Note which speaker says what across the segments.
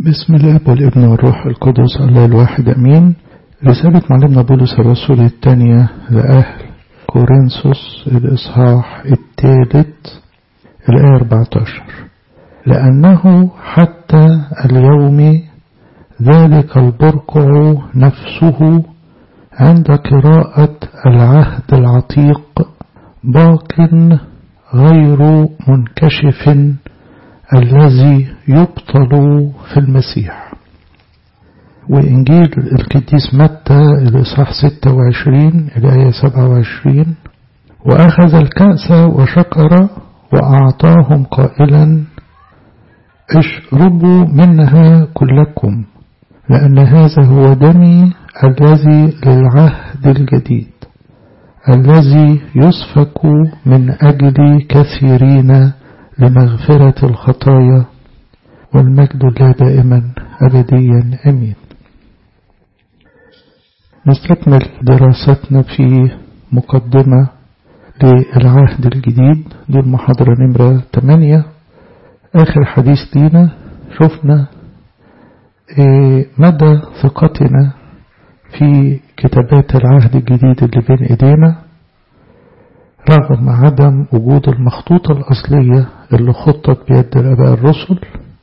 Speaker 1: بسم الله والابن والروح القدس الله الواحد أمين رسالة معلمنا بولس الرسول الثانية لأهل كورنثوس الإصحاح الثالث الآية 14 لأنه حتى اليوم ذلك البرقع نفسه عند قراءة العهد العتيق باق غير منكشف الذي يبطل في المسيح وإنجيل القديس متى الإصحاح 26 الآية 27 وأخذ الكأس وشكر وأعطاهم قائلا اشربوا منها كلكم لأن هذا هو دمي الذي للعهد الجديد الذي يسفك من أجل كثيرين لمغفرة الخطايا والمجد لا دائما أبديا أمين نستكمل دراستنا في مقدمة للعهد الجديد دي المحاضرة نمرة 8 آخر حديث لينا شفنا مدى ثقتنا في كتابات العهد الجديد اللي بين ايدينا رغم عدم وجود المخطوطة الأصلية اللي خطت بيد الآباء الرسل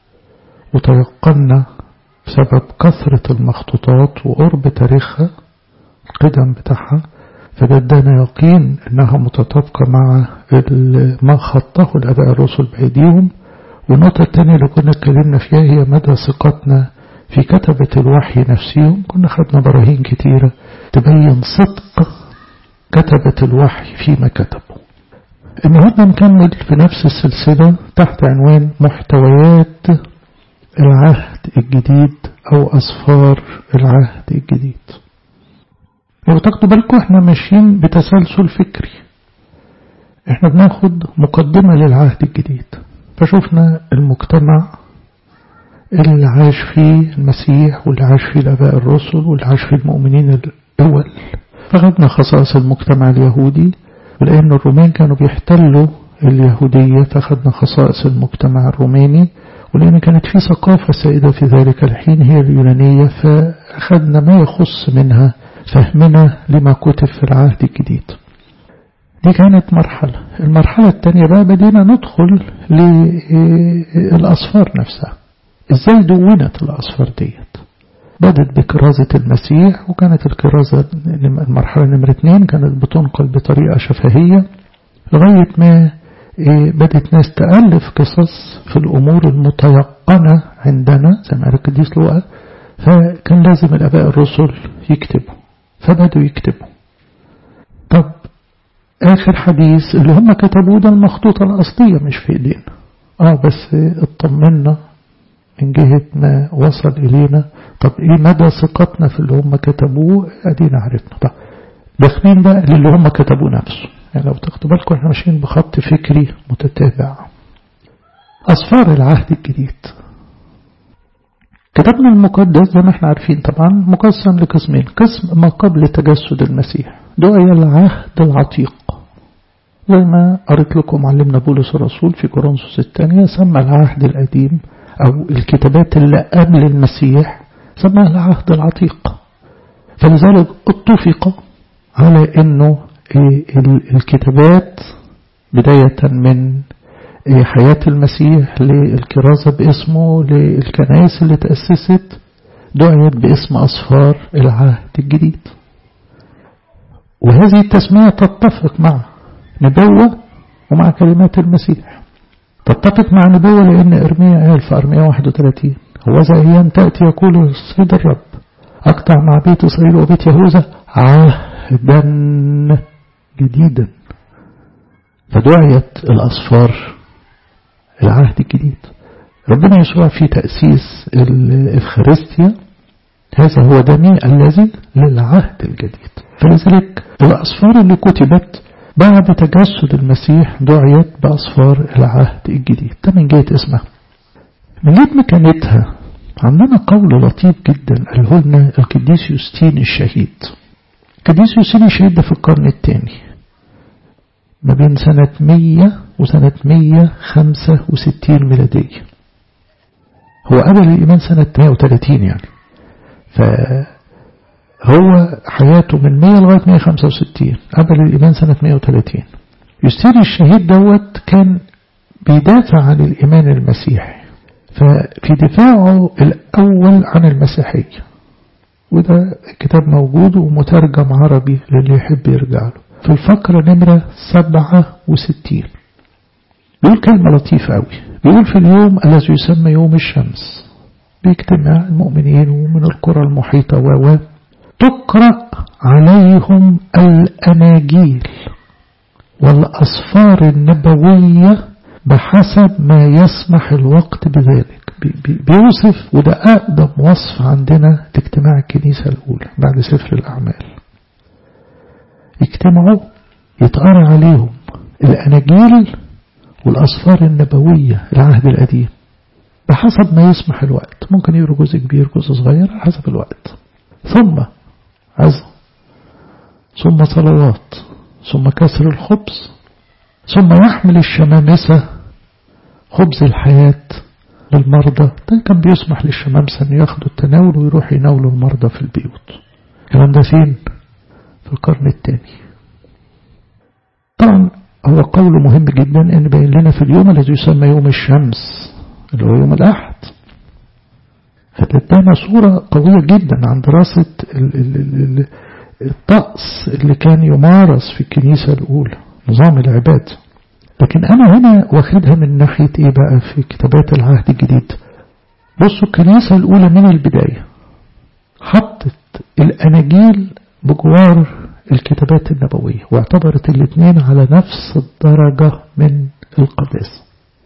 Speaker 1: وتيقنا بسبب كثرة المخطوطات وقرب تاريخها القدم بتاعها فده ادانا يقين انها متطابقة مع ما خطه الآباء الرسل بأيديهم والنقطة الثانية اللي كنا اتكلمنا فيها هي مدى ثقتنا في كتبة الوحي نفسهم كنا خدنا براهين كتيرة تبين صدق كتبة الوحي فيما كتبوا النهاردة نكمل في نفس السلسلة تحت عنوان محتويات العهد الجديد أو أصفار العهد الجديد لو تاخدوا بالكم احنا ماشيين بتسلسل فكري احنا بناخد مقدمة للعهد الجديد فشوفنا المجتمع اللي عاش فيه المسيح واللي عاش فيه الآباء الرسل واللي عاش فيه المؤمنين الأول فخدنا خصائص المجتمع اليهودي ولأن الرومان كانوا بيحتلوا اليهودية فخدنا خصائص المجتمع الروماني ولأن كانت في ثقافة سائدة في ذلك الحين هي اليونانية فأخذنا ما يخص منها فهمنا لما كتب في العهد الجديد دي كانت مرحلة المرحلة الثانية بقى بدينا ندخل للأصفار نفسها ازاي دونت الأصفار ديت بدت بكرازة المسيح وكانت الكرازة المرحلة نمرة اتنين كانت بتنقل بطريقة شفهية لغاية ما بدت ناس تألف قصص في الأمور المتيقنة عندنا زي ما قال القديس لوقا فكان لازم الآباء الرسل يكتبوا فبدوا يكتبوا طب آخر حديث اللي هم كتبوه ده المخطوطة الأصلية مش في إيدينا اه بس اطمنا من جهة ما وصل إلينا طب إيه مدى ثقتنا في اللي هم كتبوه أدينا عرفنا طب داخلين بقى للي هم كتبوه نفسه يعني لو تاخدوا بالكم احنا ماشيين بخط فكري متتابع أصفار العهد الجديد كتابنا المقدس زي ما احنا عارفين طبعا مقسم لقسمين قسم ما قبل تجسد المسيح دعي العهد العتيق زي ما قريت لكم معلمنا بولس الرسول في كورنثوس الثانية سمى العهد القديم أو الكتابات اللي قبل المسيح سماها العهد العتيق فلذلك اتفق على أنه الكتابات بداية من حياة المسيح للكرازة باسمه للكنائس اللي تأسست دعيت باسم أصفار العهد الجديد وهذه التسمية تتفق مع نبوة ومع كلمات المسيح تتفق مع نبوة لأن إرميا قال في إرميا 31 هو ذا أيام تأتي يقول السيد الرب أقطع مع بيت إسرائيل وبيت يهوذا عهدا جديدا فدعيت الأصفار العهد الجديد ربنا يسوع في تأسيس الإفخارستيا هذا هو دمي الذي للعهد الجديد فلذلك الأصفار اللي كتبت بعد تجسد المسيح دعيت بأصفار العهد الجديد ده من جهة اسمها من جهة مكانتها عندنا قول لطيف جدا قاله لنا القديس يوستين الشهيد القديس يوستين الشهيد ده في القرن الثاني ما بين سنة 100 وسنة 165 ميلادية هو قبل الإيمان سنة 130 يعني فهو حياته من 100 لغاية 165 قبل الإيمان سنة 130 يستير الشهيد دوت كان بيدافع عن الإيمان المسيحي ففي دفاعه الأول عن المسيحية وده كتاب موجود ومترجم عربي للي يحب يرجع له في الفقرة نمرة 67 بيقول كلمة لطيفة قوي بيقول في اليوم الذي يسمى يوم الشمس بيجتمع المؤمنين ومن القرى المحيطة و تقرأ عليهم الأناجيل والأصفار النبوية بحسب ما يسمح الوقت بذلك بيوصف وده أقدم وصف عندنا لاجتماع الكنيسة الأولى بعد سفر الأعمال يجتمعوا يتقرأ عليهم الأناجيل والأصفار النبوية العهد القديم بحسب ما يسمح الوقت ممكن يقروا جزء كبير جزء صغير على حسب الوقت ثم عزم ثم صلوات ثم كسر الخبز ثم يحمل الشمامسة خبز الحياة للمرضى ده كان بيسمح للشمامسة أن ياخدوا التناول ويروح يناولوا المرضى في البيوت الكلام ده فين؟ في القرن الثاني طبعا هو قول مهم جدا أن بين لنا في اليوم الذي يسمى يوم الشمس اللي هو يوم الأحد فتدانا صورة قوية جدا عن دراسة الطقس اللي كان يمارس في الكنيسة الأولى نظام العباد لكن أنا هنا واخدها من ناحية إيه بقى في كتابات العهد الجديد بصوا الكنيسة الأولى من البداية حطت الأناجيل بجوار الكتابات النبوية واعتبرت الاثنين على نفس الدرجة من القداسة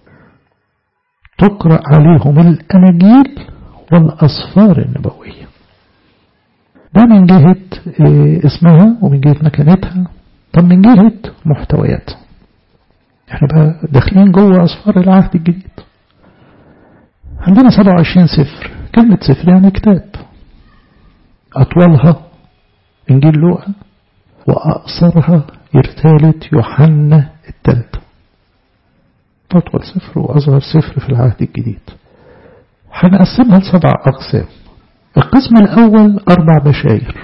Speaker 1: تقرأ عليهم الأناجيل والأصفار النبوية ده من جهة اسمها ومن جهة مكانتها طب من جهة محتوياتها احنا بقى داخلين جوه أصفار العهد الجديد عندنا 27 سفر كلمة سفر يعني كتاب أطولها إنجيل لوقا وأقصرها رسالة يوحنا الثالثة أطول سفر وأصغر سفر في العهد الجديد هنقسمها لسبع أقسام القسم الأول أربع بشاير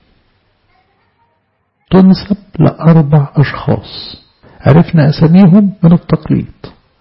Speaker 1: تنسب لأربع أشخاص عرفنا أساميهم من التقليد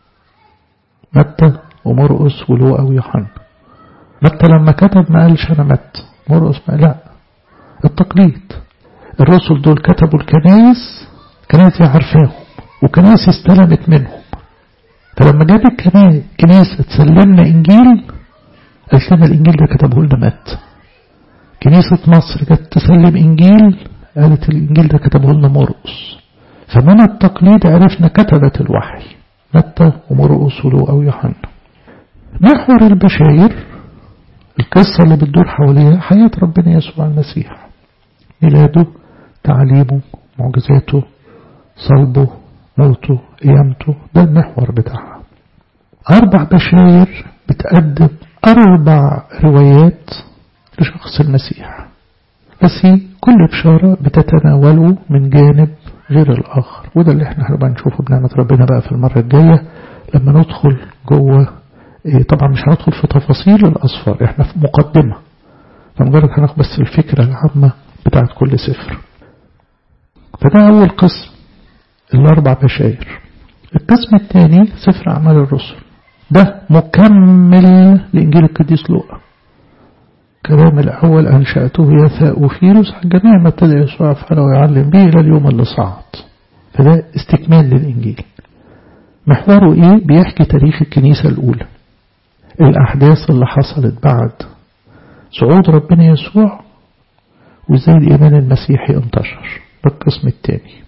Speaker 1: متى ومرقس ولوقا ويوحنا متى لما كتب ما قالش أنا متى مرقس ما لا التقليد الرسل دول كتبوا الكنايس كنايس عارفاهم وكنايس استلمت منهم فلما جاب الكنيسة تسلمنا إنجيل قالت لنا الإنجيل ده كتبه لنا مات كنيسة مصر جت تسلم إنجيل قالت الإنجيل ده كتبه لنا مرقس فمن التقليد عرفنا كتبت الوحي متى ومرقس ولوقا ويوحنا محور البشاير القصة اللي بتدور حواليها حياة ربنا يسوع المسيح ميلاده تعليمه معجزاته صلبه موته قيامته ده المحور بتاعها أربع بشاير بتقدم أربع روايات لشخص المسيح بس كل بشارة بتتناوله من جانب غير الآخر وده اللي احنا هنبقى نشوفه بنعمة ربنا بقى في المرة الجاية لما ندخل جوه ايه طبعا مش هندخل في تفاصيل الأصفار احنا في مقدمة فمجرد هناخد بس الفكرة العامة بتاعت كل سفر فده أول قسم الأربع بشاير القسم الثاني سفر أعمال الرسل ده مكمل لإنجيل القديس لوقا كلام الأول أنشأته يا ثاؤفيلوس عن جميع ما ابتدأ يسوع يفعله ويعلم به إلى اليوم اللي صعد فده استكمال للإنجيل محوره إيه بيحكي تاريخ الكنيسة الأولى الأحداث اللي حصلت بعد صعود ربنا يسوع وإزاي الإيمان المسيحي انتشر ده القسم الثاني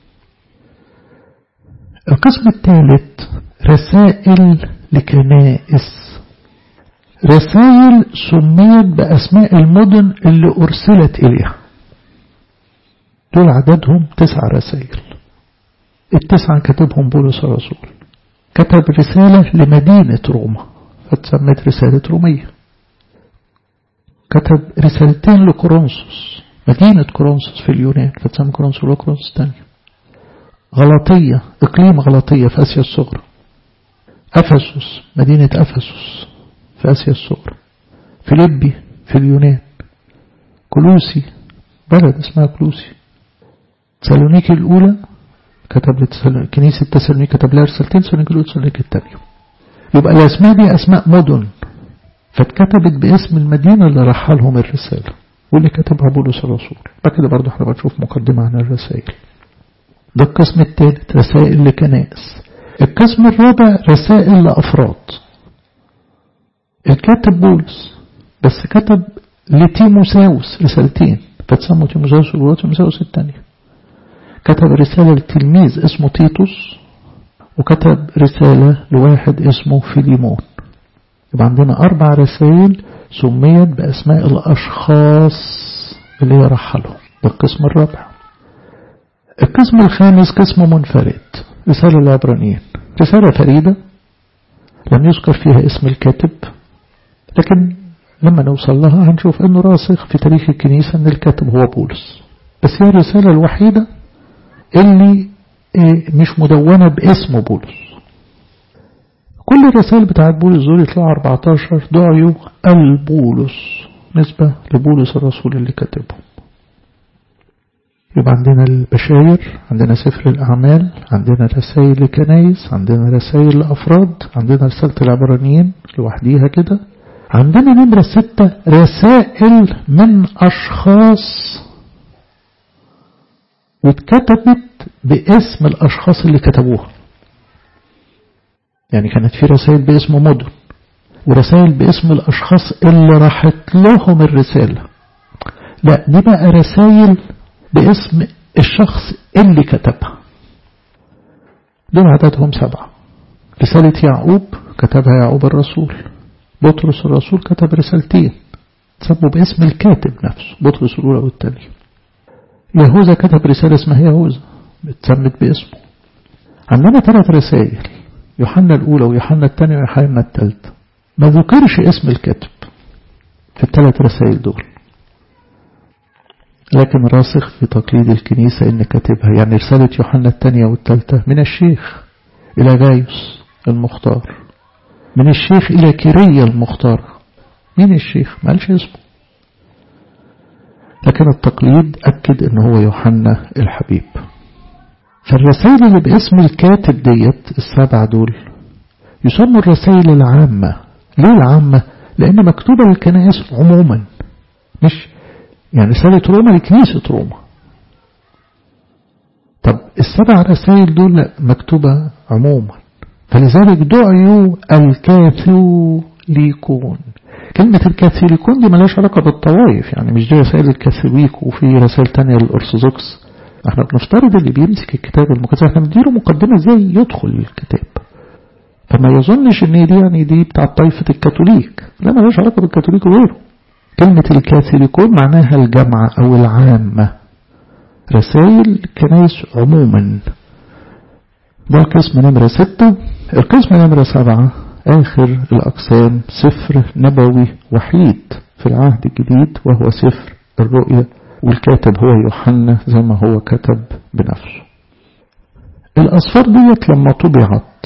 Speaker 1: القسم الثالث رسائل لكنائس رسائل سميت بأسماء المدن اللي أرسلت إليها دول عددهم تسع رسائل التسعة كتبهم بولس الرسول كتب رسالة لمدينة روما فتسمت رسالة رومية كتب رسالتين لكورنثوس مدينة كورنثوس في اليونان فتسمى كورنثوس وكورنثوس الثانية غلطية إقليم غلطية في آسيا الصغرى أفسس مدينة أفسس في آسيا الصغرى فيليبي في اليونان كلوسي بلد اسمها كلوسي تسالونيكي الأولى كتب كنيسة تسالونيكي كتب لها رسالتين تسالونيكي الأولى تسالونيكي الثانية يبقى الأسماء دي أسماء مدن فاتكتبت باسم المدينة اللي رحلهم الرسالة واللي كتبها بولس الرسول بعد كده برضه احنا بنشوف مقدمة عن الرسائل ده القسم الثالث رسائل لكنائس القسم الرابع رسائل لأفراد الكاتب بولس بس كتب لتيموساوس رسالتين فتسموا تيموساوس الأولى وتيموساوس الثانية كتب رسالة لتلميذ اسمه تيتوس وكتب رسالة لواحد اسمه فيليمون يبقى عندنا أربع رسائل سميت بأسماء الأشخاص اللي يرحلهم ده القسم الرابع القسم الخامس قسم منفرد رسالة العبرانيين رسالة فريدة لم يذكر فيها اسم الكاتب لكن لما نوصل لها هنشوف انه راسخ في تاريخ الكنيسة ان الكاتب هو بولس بس هي الرسالة الوحيدة اللي مش مدونة باسم بولس كل الرسائل بتاعت بولس دول يطلعوا 14 دعيوا البولس نسبة لبولس الرسول اللي كتبهم يبقى عندنا البشاير عندنا سفر الأعمال عندنا رسائل لكنايس عندنا رسائل لأفراد عندنا رسالة العبرانيين لوحديها كده عندنا نمرة ستة رسائل من أشخاص واتكتبت باسم الأشخاص اللي كتبوها يعني كانت في رسائل باسم مدن ورسائل باسم الأشخاص اللي راحت لهم الرسالة لا دي بقى رسائل باسم الشخص اللي كتبها دول عددهم سبعة رسالة يعقوب كتبها يعقوب الرسول بطرس الرسول كتب رسالتين تسموا باسم الكاتب نفسه بطرس الأولى والثانية يهوذا كتب رسالة اسمها يهوذا اتسمت باسمه عندنا ثلاث رسائل يوحنا الأولى ويوحنا الثانية ويوحنا الثالثة ما ذكرش اسم الكاتب في الثلاث رسائل دول لكن راسخ في تقليد الكنيسة إن كاتبها يعني رسالة يوحنا الثانية والثالثة من الشيخ إلى غايوس المختار من الشيخ إلى كيرية المختار مين الشيخ ما قالش اسمه لكن التقليد أكد إن هو يوحنا الحبيب فالرسائل اللي باسم الكاتب ديت السبعة دول يسموا الرسائل العامة ليه العامة لأن مكتوبة للكنائس عموما مش يعني رسالة روما لكنيسة روما طب السبع رسائل دول مكتوبة عموما فلذلك دعيوا الكاثوليكون كلمة الكاثوليكون دي ملاش علاقة بالطوائف يعني مش دي رسائل الكاثوليك وفي رسائل تانية للأرثوذكس احنا بنفترض اللي بيمسك الكتاب المقدس احنا بنديله مقدمة ازاي يدخل الكتاب فما يظنش ان دي يعني دي بتاع طائفة الكاثوليك لا ملاش علاقة بالكاثوليك وغيره كلمة الكاثوليكون معناها الجامعة أو العامة رسائل كنايس عموما ده قسم نمرة ستة القسم نمرة سبعة آخر الأقسام سفر نبوي وحيد في العهد الجديد وهو سفر الرؤيا والكاتب هو يوحنا زي ما هو كتب بنفسه الأصفار ديت لما طبعت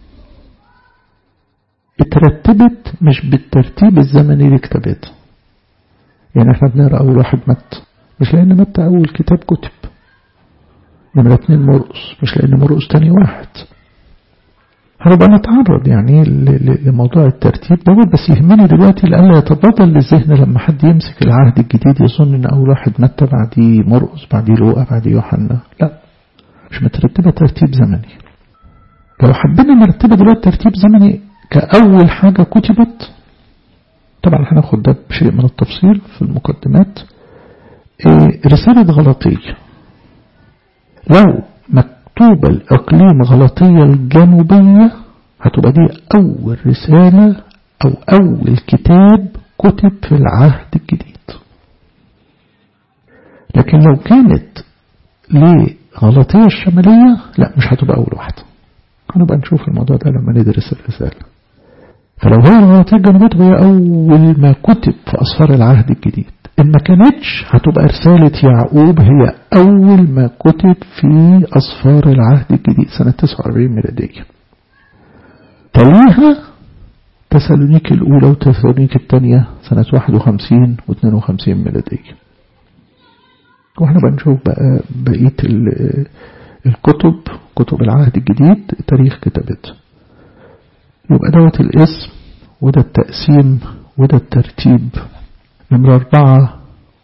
Speaker 1: اترتبت مش بالترتيب الزمني لكتابتها يعني احنا بنقرا اول واحد مت مش لان مت اول كتاب كتب نمرة اتنين مرقس مش لان مرقس تاني واحد هنبقى نتعرض يعني لموضوع الترتيب دوت بس يهمني دلوقتي لألا يتبادل للذهن لما حد يمسك العهد الجديد يظن ان اول واحد متى بعديه مرقس بعديه لوقا بعديه يوحنا لا مش مترتبة ترتيب زمني لو حبينا نرتبها دلوقتي ترتيب زمني كأول حاجة كتبت طبعا هناخد ده بشيء من التفصيل في المقدمات رسالة غلطية لو مكتوبة الإقليم غلطية الجنوبية هتبقى دي أول رسالة أو أول كتاب كتب في العهد الجديد لكن لو كانت لغلطية الشمالية لا مش هتبقى أول واحدة هنبقى نشوف الموضوع ده لما ندرس الرسالة فلو هي الغلطية الجنوبية هي أول ما كتب في أسفار العهد الجديد إن ما كانتش هتبقى رسالة يعقوب هي أول ما كتب في أسفار العهد الجديد سنة 49 ميلادية تليها تسالونيك الأولى وتسالونيك الثانية سنة 51 و 52 ميلادية واحنا بنشوف بقى بقية الكتب كتب العهد الجديد تاريخ كتابتها يبقى دوت الاسم وده التقسيم وده الترتيب نمرة أربعة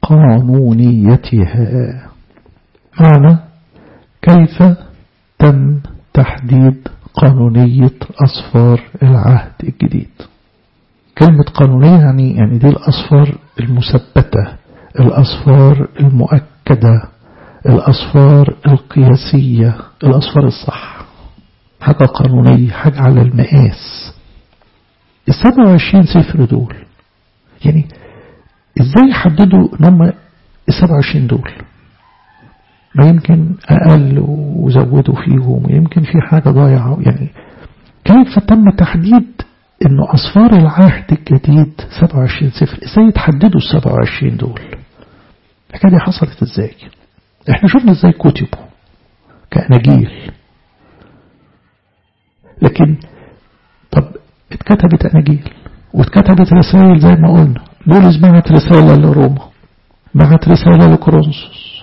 Speaker 1: قانونيتها معنى كيف تم تحديد قانونية أصفار العهد الجديد كلمة قانونية يعني يعني دي الأصفار المثبتة الأصفار المؤكدة الأصفار القياسية الأصفار الصح حاجة قانونية حاجة على المقاس السبعة وعشرين سفر دول يعني ازاي يحددوا ان هم السبعة وعشرين دول ما يمكن أقل وزودوا فيهم ويمكن في حاجة ضايعة يعني كيف تم تحديد انه أصفار العهد الجديد 27 سفر ازاي يتحددوا ال 27 دول الحكاية دي حصلت ازاي احنا شفنا ازاي كتبوا كأناجيل لكن طب اتكتبت أناجيل واتكتبت رسائل زي ما قلنا بولس بعت رسالة لروما بعت رسالة لكورنثوس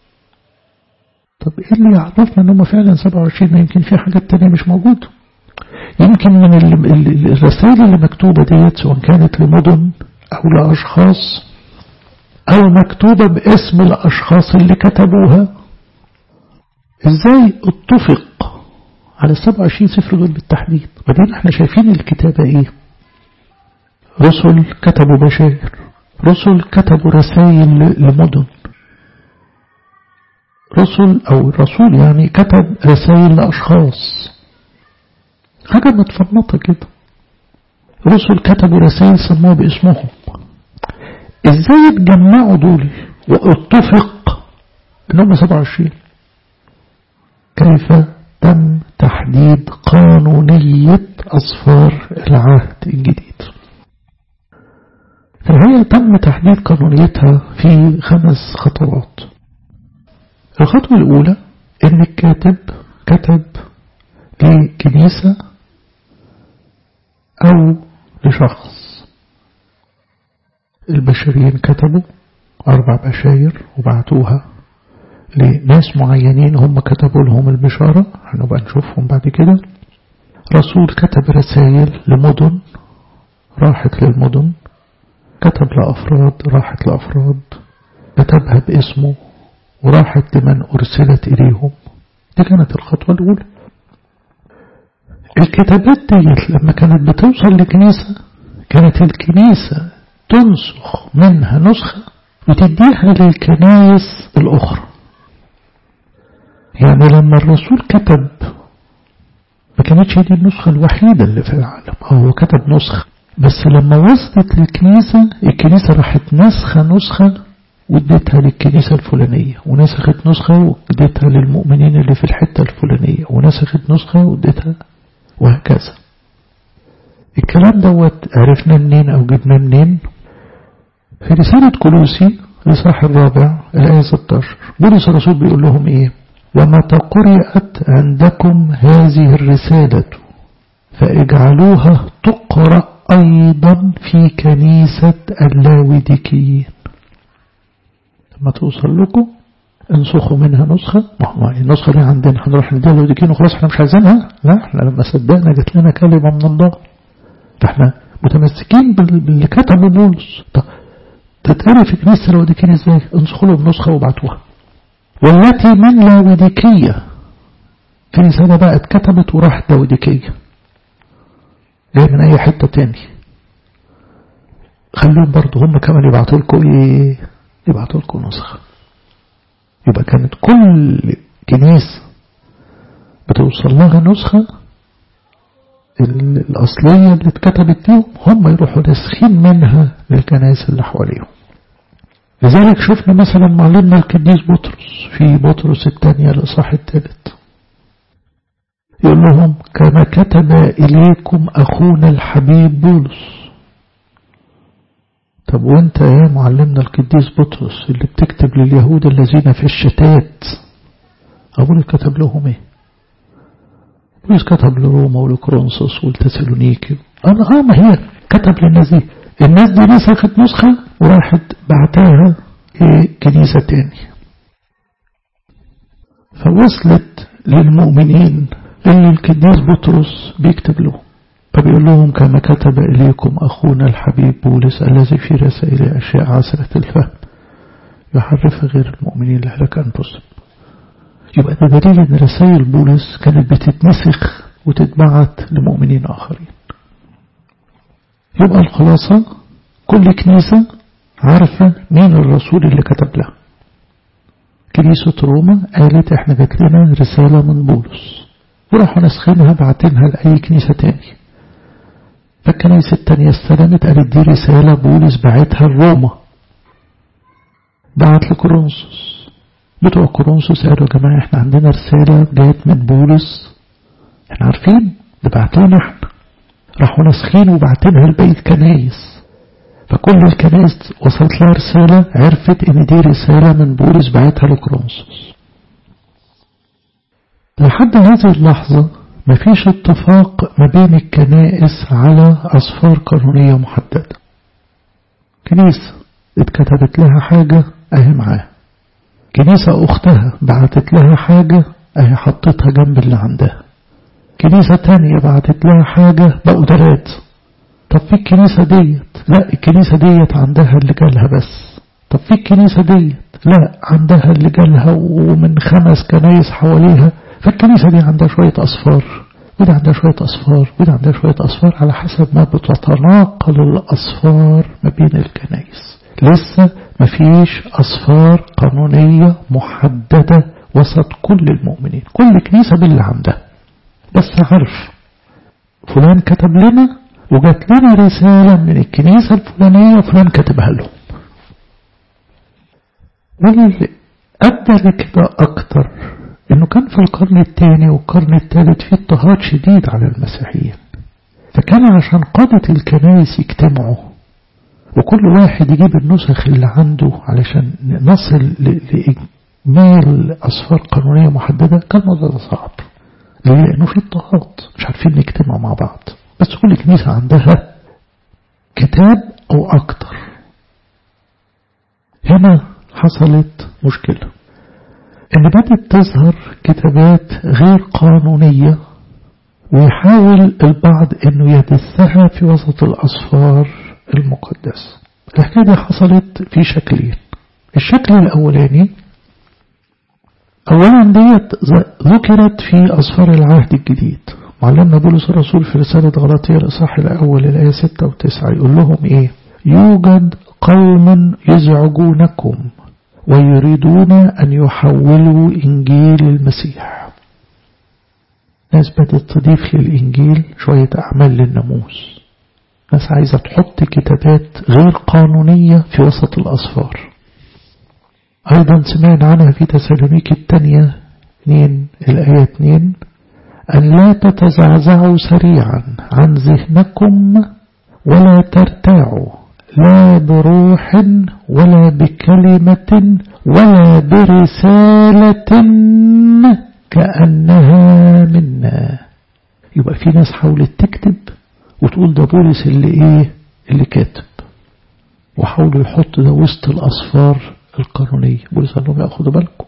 Speaker 1: طب ايه اللي يعرفنا ان هم فعلا 27 ما يمكن في حاجات تانية مش موجودة يمكن من الرسائل اللي مكتوبة ديت سواء كانت لمدن او لاشخاص او مكتوبة باسم الاشخاص اللي كتبوها ازاي اتفق على 27 سفر دول بالتحديد بعدين احنا شايفين الكتابة ايه رسل كتبوا بشائر رسل كتبوا رسائل لمدن رسل أو الرسول يعني كتب رسائل لأشخاص حاجة متفنطة كده رسل كتبوا رسائل سموها باسمهم ازاي اتجمعوا دول واتفق انهم 27 كيف تم تحديد قانونية أصفار العهد الجديد فهي تم تحديد قانونيتها في خمس خطوات الخطوة الأولى إن الكاتب كتب لكنيسة أو لشخص البشريين كتبوا أربع بشاير وبعتوها لناس معينين هم كتبوا لهم البشارة هنبقى نشوفهم بعد كده رسول كتب رسائل لمدن راحت للمدن كتب لأفراد راحت لأفراد كتبها باسمه وراحت لمن أرسلت إليهم دي كانت الخطوة الأولى الكتابات ديت لما كانت بتوصل لكنيسة كانت الكنيسة تنسخ منها نسخة وتديها للكنايس الأخرى يعني لما الرسول كتب ما كانتش دي النسخة الوحيدة اللي في العالم هو كتب نسخة بس لما وصلت للكنيسة الكنيسة راحت نسخة نسخة واديتها للكنيسة الفلانية ونسخت نسخة واديتها للمؤمنين اللي في الحتة الفلانية ونسخت نسخة واديتها وهكذا الكلام دوت عرفنا منين أو جبنا منين في رسالة كلوسي الإصحاح الرابع الآية 16 بولس الرسول بيقول لهم إيه ومتى قرأت عندكم هذه الرسالة فاجعلوها تقرأ أيضا في كنيسة اللاوديكيين لما توصل لكم انسخوا منها نسخة ما النسخة اللي عندنا هنروح نديها اللاوديكيين وخلاص احنا مش عايزينها لا احنا لما صدقنا جت لنا كلمة من الله فاحنا متمسكين باللي كتبه بولس طب تتقري في كنيسة اللاوديكيين ازاي انسخوا لهم نسخة وابعتوها والتي من لاوديكية في رسالة بقى اتكتبت وراحت لاوديكية جاي من اي حتة تاني خلوهم برضو هم كمان يبعتوا لكم ايه يبعتوا لكم نسخة يبقى كانت كل كنيسة بتوصل لها نسخة الأصلية اللي اتكتبت دي هم يروحوا ناسخين منها للكنائس اللي حواليهم لذلك شفنا مثلا معلمنا القديس بطرس في بطرس الثانية الإصحاح الثالث يقول لهم كما كتب إليكم أخونا الحبيب بولس طب وانت يا معلمنا القديس بطرس اللي بتكتب لليهود الذين في الشتات أقول كتب لهم ايه بولس كتب لروما ولكرونسوس والتسالونيكي أنا آه ما هي كتب للناس دي الناس دي نسخت نسخة وراحت بعتها كنيسة تاني فوصلت للمؤمنين اللي القديس بطرس بيكتب له فبيقول لهم كما كتب إليكم أخونا الحبيب بولس الذي في رسائل أشياء عسرة الفهم يحرف غير المؤمنين لهلك أنفسهم يبقى ده دليل أن رسائل بولس كانت بتتنسخ وتتبعت لمؤمنين آخرين يبقى الخلاصة كل كنيسة عارفة مين الرسول اللي كتب لها كنيسة روما قالت احنا جات لنا رسالة من بولس وراحوا نسخينها بعتينها لأي كنيسة تاني فالكنيسة التانية استلمت قالت دي رسالة بولس بعتها لروما بعت لكورنثوس بتوع كورنثوس قالوا يا جماعة احنا عندنا رسالة جايت من بولس احنا عارفين ده بعت لنا احنا راحوا نسخين وبعتينها لبقية كنايس فكل الكنائس وصلت لها رسالة عرفت ان دي رسالة من بولس بعتها لكرونسوس لحد هذه اللحظة مفيش اتفاق ما بين الكنائس على أصفار قانونية محددة كنيسة اتكتبت لها حاجة اهي معاها كنيسة أختها بعتت لها حاجة اهي حطتها جنب اللي عندها كنيسة تانية بعتت لها حاجة بقوا تلات طب في الكنيسة ديت لا الكنيسة ديت عندها اللي جالها بس طب في الكنيسة ديت لا عندها اللي جالها ومن خمس كنايس حواليها فالكنيسة دي عندها شوية أصفار وده عندها شوية أصفار وده عندها شوية أصفار على حسب ما بتتناقل الأصفار ما بين الكنايس لسه مفيش أصفار قانونية محددة وسط كل المؤمنين كل كنيسة باللي عندها بس عارف فلان كتب لنا وجات لنا رسالة من الكنيسة الفلانية وفلان كتبها لهم واللي أدى لكده أكتر إنه كان في القرن الثاني والقرن الثالث في اضطهاد شديد على المسيحيين فكان عشان قادة الكنائس يجتمعوا وكل واحد يجيب النسخ اللي عنده علشان نصل لإجمال أصفار قانونية محددة كان الموضوع ده صعب ليه؟ لأنه في اضطهاد مش عارفين نجتمع مع بعض بس كل كنيسة عندها كتاب أو أكتر هنا حصلت مشكلة إن بدأت تظهر كتابات غير قانونية ويحاول البعض إنه يدسها في وسط الأصفار المقدسة الحكاية دي حصلت في شكلين الشكل الأولاني أولا ديت ذكرت في أصفار العهد الجديد معلمنا بولس الرسول في رسالة غلاطية الإصحاح الأول الآية 6 و9 يقول لهم إيه يوجد قوم يزعجونكم ويريدون أن يحولوا إنجيل المسيح ناس بدأت تضيف للإنجيل شوية أعمال للناموس ناس عايزة تحط كتابات غير قانونية في وسط الأصفار أيضا سمعنا عنها في تسالونيك الثانية 2 الآية 2 أن لا تتزعزعوا سريعا عن ذهنكم ولا ترتاعوا لا بروح ولا بكلمة ولا برسالة كأنها منا يبقى في ناس حاولت تكتب وتقول ده بولس اللي ايه اللي كاتب وحاولوا يحطوا ده وسط الأصفار القانونية بولس قال لهم ياخدوا بالكم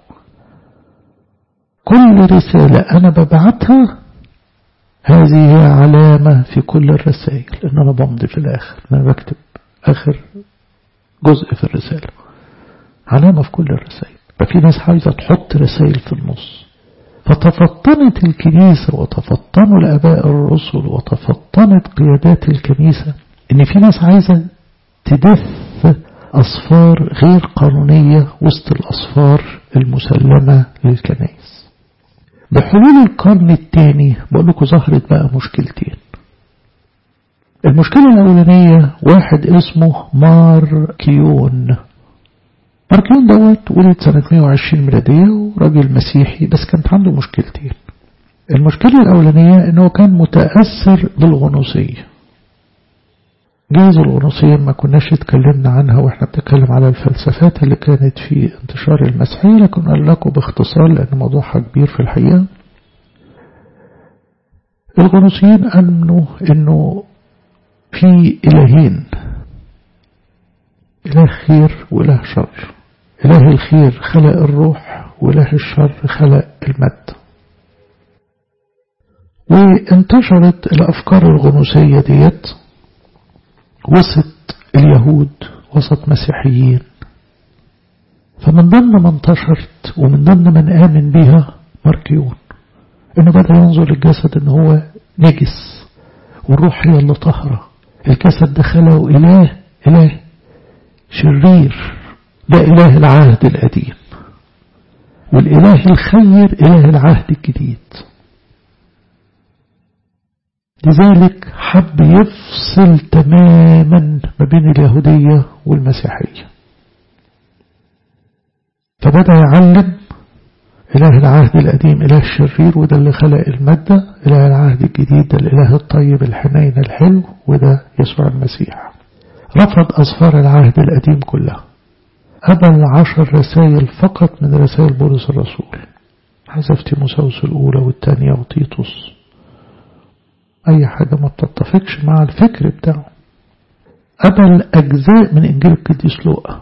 Speaker 1: كل رسالة أنا ببعتها هذه هي علامة في كل الرسائل إن أنا بمضي في الآخر أنا بكتب آخر جزء في الرسالة علامة في كل الرسائل ففي ناس عايزة تحط رسائل في النص فتفطنت الكنيسة وتفطنوا الآباء الرسل وتفطنت قيادات الكنيسة إن في ناس عايزة تدف أصفار غير قانونية وسط الأصفار المسلمة للكنائس بحلول القرن الثاني بقول لكم ظهرت بقى مشكلتين المشكلة الأولانية واحد اسمه ماركيون ماركيون دوت ولد سنة 120 ميلادية وراجل مسيحي بس كانت عنده مشكلتين المشكلة الأولانية أنه كان متأثر بالغنوصية جايز الغنوصية ما كناش اتكلمنا عنها واحنا بنتكلم على الفلسفات اللي كانت في انتشار المسيحية لكن قال لكم باختصار لأن موضوعها كبير في الحقيقة الغنوصيين أمنوا أنه في إلهين إله خير وإله شر إله الخير خلق الروح وإله الشر خلق المادة وانتشرت الأفكار الغنوصية ديت وسط اليهود وسط مسيحيين فمن ضمن ما انتشرت ومن ضمن من آمن بها ماركيون انه بدأ ينظر للجسد ان هو نجس والروح هي اللي طهرة الجسد ده خلقه إله إله شرير ده إله العهد القديم والإله الخير إله العهد الجديد لذلك حب يفصل تماما ما بين اليهودية والمسيحية فبدأ يعلم إله العهد القديم إله الشرير وده اللي خلق المادة إله العهد الجديد ده الإله الطيب الحنين الحلو وده يسوع المسيح رفض أصفار العهد القديم كلها قبل عشر رسائل فقط من رسائل بولس الرسول حذف تيموساوس الأولى والثانية وتيتوس أي حاجة ما بتتفقش مع الفكر بتاعه قبل أجزاء من إنجيل القديس لوقا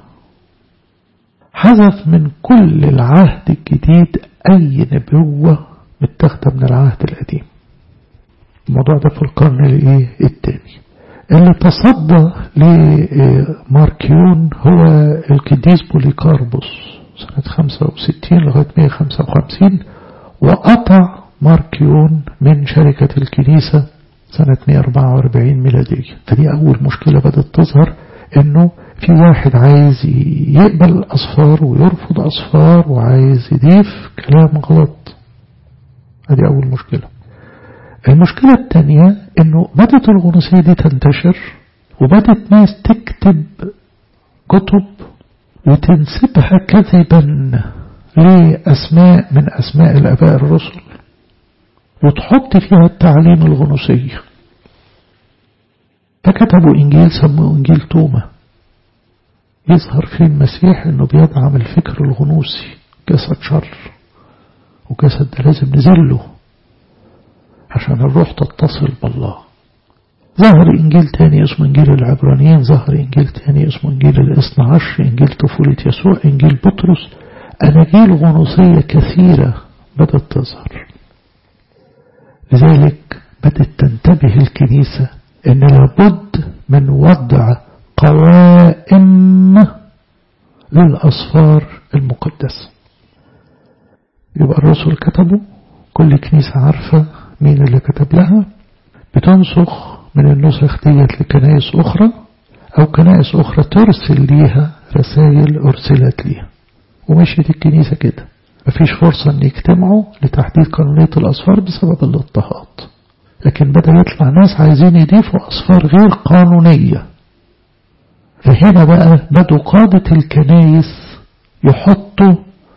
Speaker 1: حذف من كل العهد الجديد أي نبوة متاخدة من العهد القديم الموضوع ده في القرن الايه الثاني اللي تصدى لماركيون هو القديس بوليكاربوس سنة 65 لغاية 155 وقطع ماركيون من شركة الكنيسة سنة 144 ميلادية فدي أول مشكلة بدأت تظهر إنه في واحد عايز يقبل أصفار ويرفض أصفار وعايز يضيف كلام غلط هذه أول مشكلة المشكلة الثانية إنه بدأت الغنوصية دي تنتشر وبدأت ناس تكتب كتب وتنسبها كذبا لأسماء من أسماء الآباء الرسل وتحط فيها التعليم الغنوصية فكتبوا إنجيل سموه إنجيل توما يظهر فيه المسيح انه بيدعم الفكر الغنوصي جسد شر وجسد ده لازم نزله عشان الروح تتصل بالله ظهر إنجيل تاني اسمه إنجيل العبرانيين ظهر إنجيل تاني اسمه إنجيل الاثنى عشر إنجيل طفولة يسوع إنجيل بطرس أناجيل غنوصية كثيرة بدأت تظهر لذلك بدأت تنتبه الكنيسة أن لابد من وضع قوائم للأصفار المقدسة يبقى الرسل كتبوا كل كنيسة عارفة مين اللي كتب لها بتنسخ من النسخ ديت لكنائس أخرى أو كنائس أخرى ترسل ليها رسائل أرسلت ليها ومشيت الكنيسة كده مفيش فرصة أن يجتمعوا لتحديد قانونية الأصفار بسبب الاضطهاد لكن بدأ يطلع ناس عايزين يضيفوا أصفار غير قانونية فهنا بقى بدوا قادة الكنايس يحطوا